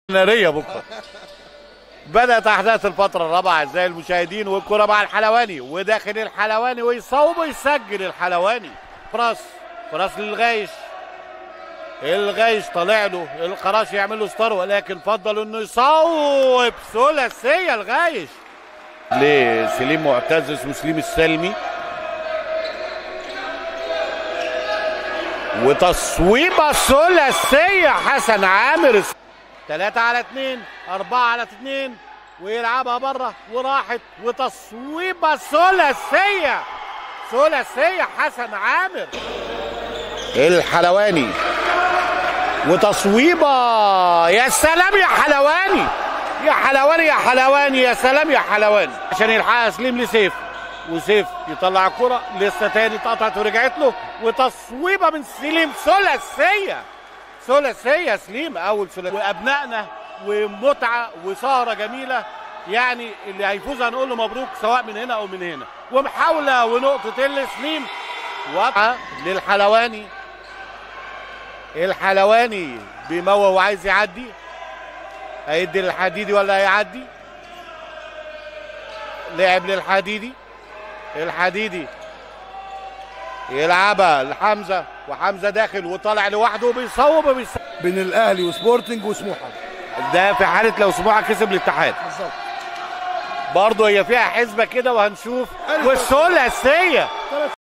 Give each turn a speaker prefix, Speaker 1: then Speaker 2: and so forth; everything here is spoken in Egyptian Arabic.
Speaker 1: نارية بكرة بدأت أحداث الفترة الرابعة أعزائي المشاهدين والكرة مع الحلواني وداخل الحلواني ويصوب ويسجل الحلواني فراس فراس للغايش الغايش طالع له القراش يعمل له ستار ولكن فضل انه يصوب ثلاثية الغايش لسليم معتز اسمه سليم السلمي وتصويبة ثلاثية حسن عامر ثلاثة على اثنين أربعة على اثنين ويلعبها بره وراحت وتصويبة ثلاثية ثلاثية حسن عامر الحلواني وتصويبة يا سلام يا حلواني يا حلواني يا حلواني يا سلام يا حلواني عشان يلحقها سليم لسيف وسيف يطلع الكرة لسه تاني اتقطعت ورجعت له وتصويبة من سليم ثلاثية ثلاثية سليم أول ثلاثية وأبنائنا ومتعة وسهرة جميلة يعني اللي هيفوز هنقول له مبروك سواء من هنا أو من هنا ومحاولة ونقطتين لسليم واضحة للحلواني الحلواني بيموه وعايز يعدي هيدي للحديدي ولا هيعدي لعب للحديدي الحديدي يلعبها لحمزه وحمزه داخل وطالع لوحده وبيصوب وبيصوب
Speaker 2: بين الاهلي وسبورتنج وسموحه
Speaker 1: ده في حاله لو سموحه كسب الاتحاد
Speaker 2: بالظبط
Speaker 1: برضه هي فيها حسبه كده وهنشوف والثلاثيه